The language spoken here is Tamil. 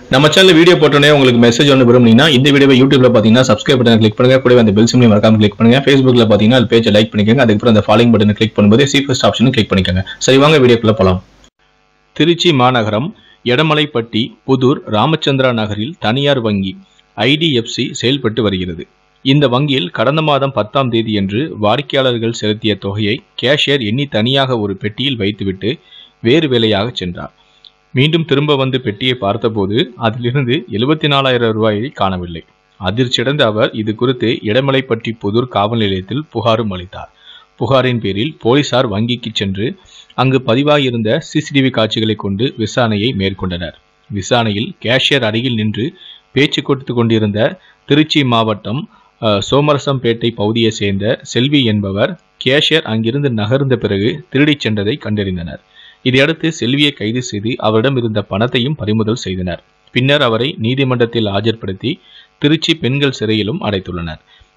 நம்ம சேனல் வீடியோ போட்டோன்னே உங்களுக்கு மெசேஜ் ஒன்று விரும்புனீங்கன்னா இந்த வீடியோவை யூடியூப்ல பார்த்தீங்கன்னா சப்ஸ்கிரைப் பட்டன் கிளிக் பண்ணுங்க கூடவே அந்த பெல் சிம்லையும் மறக்காம கிளிக் பண்ணுங்க ஃபேஸ்புக்ல பார்த்தீங்கன்னா அது பேஜை லைக் பண்ணிக்கோங்க அதுக்கப்புறம் அந்த ஃபாலோயிங் பட்டனை கிளிக் பண்ணும்போது சீஃபஸ்ட் ஆப்ஷனும் கிளிக் பண்ணிக்கோங்க சரி வாங்க வீடியோக்குள்ள போலாம் திருச்சி மாநகரம் எடமலைப்பட்டி புதூர் ராமச்சந்திரா நகரில் தனியார் வங்கி ஐடிஎஃப்சி செயல்பட்டு வருகிறது இந்த வங்கியில் கடந்த மாதம் பத்தாம் தேதியன்று வாடிக்கையாளர்கள் செலுத்திய தொகையை கேஷியர் எண்ணி தனியாக ஒரு பெட்டியில் வைத்துவிட்டு வேறு வேலையாக சென்றார் மீண்டும் திரும்ப வந்து பெட்டியை பார்த்தபோது அதிலிருந்து எழுபத்தி நாலாயிரம் ரூபாயை காணவில்லை அதிர்ச்சியடைந்த அவர் இது குறித்து இடமலைப்பட்டி புதூர் காவல் நிலையத்தில் புகாரும் அளித்தார் புகாரின் பேரில் போலீசார் வங்கிக்கு சென்று அங்கு பதிவாகியிருந்த சிசிடிவி காட்சிகளை கொண்டு விசாரணையை மேற்கொண்டனர் விசாரணையில் கேஷியர் அருகில் நின்று பேச்சு கொடுத்து கொண்டிருந்த திருச்சி மாவட்டம் அஹ், சோமரசம்பேட்டை பகுதியை சேர்ந்த செல்வி என்பவர் கேஷியர் அங்கிருந்து நகர்ந்த பிறகு திருடிச் சென்றதை கண்டறிந்தனர் இதையடுத்து செல்வியை கைது செய்து அவரிடம் இருந்த பணத்தையும் பறிமுதல் செய்தனர் பின்னர் அவரை நீதிமன்றத்தில் ஆஜர்படுத்தி திருச்சி பெண்கள் சிறையிலும் அடைத்துள்ளனர்